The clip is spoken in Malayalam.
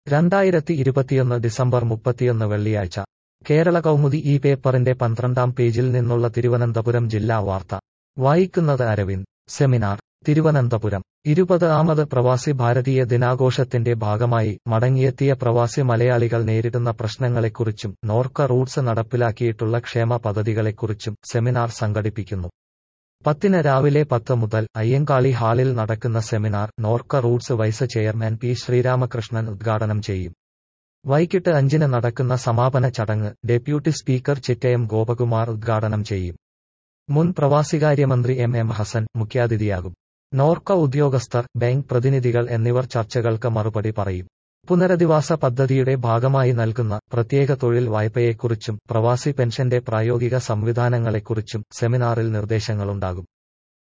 രണ്ടായിരത്തി ഇരുപത്തിയൊന്ന് ഡിസംബർ മുപ്പത്തിയൊന്ന് വെള്ളിയാഴ്ച കേരള കൗമുദി ഈ പേപ്പറിന്റെ പന്ത്രണ്ടാം പേജിൽ നിന്നുള്ള തിരുവനന്തപുരം ജില്ലാ വാർത്ത വായിക്കുന്നത് അരവിന്ദ് സെമിനാർ തിരുവനന്തപുരം ഇരുപത് ആമത് പ്രവാസി ഭാരതീയ ദിനാഘോഷത്തിന്റെ ഭാഗമായി മടങ്ങിയെത്തിയ പ്രവാസി മലയാളികൾ നേരിടുന്ന പ്രശ്നങ്ങളെക്കുറിച്ചും നോർക്ക റൂട്ട്സ് നടപ്പിലാക്കിയിട്ടുള്ള ക്ഷേമ പദ്ധതികളെക്കുറിച്ചും സെമിനാർ സംഘടിപ്പിക്കുന്നു പത്തിന് രാവിലെ പത്ത് മുതൽ അയ്യങ്കാളി ഹാളിൽ നടക്കുന്ന seminar Norka roots vice chairman P Sreeramakrishnan ഉദ്ഘാടനം ചെയ്യും വൈകിട്ട് അഞ്ചിന് നടക്കുന്ന സമാപന ചടങ്ങ് ഡെപ്യൂട്ടി സ്പീക്കർ ചിറ്റയം ഗോപകുമാർ ഉദ്ഘാടനം ചെയ്യും മുൻ പ്രവാസികാര്യമന്ത്രി എം എം ഹസൻ മുഖ്യാതിഥിയാകും നോർക്ക ഉദ്യോഗസ്ഥർ ബാങ്ക് പ്രതിനിധികൾ എന്നിവർ ചർച്ചകൾക്ക് മറുപടി പറയും പുനരധിവാസ പദ്ധതിയുടെ ഭാഗമായി നൽകുന്ന പ്രത്യേക തൊഴിൽ വായ്പയെക്കുറിച്ചും പ്രവാസി പെൻഷന്റെ പ്രായോഗിക സംവിധാനങ്ങളെക്കുറിച്ചും സെമിനാറിൽ നിർദ്ദേശങ്ങളുണ്ടാകും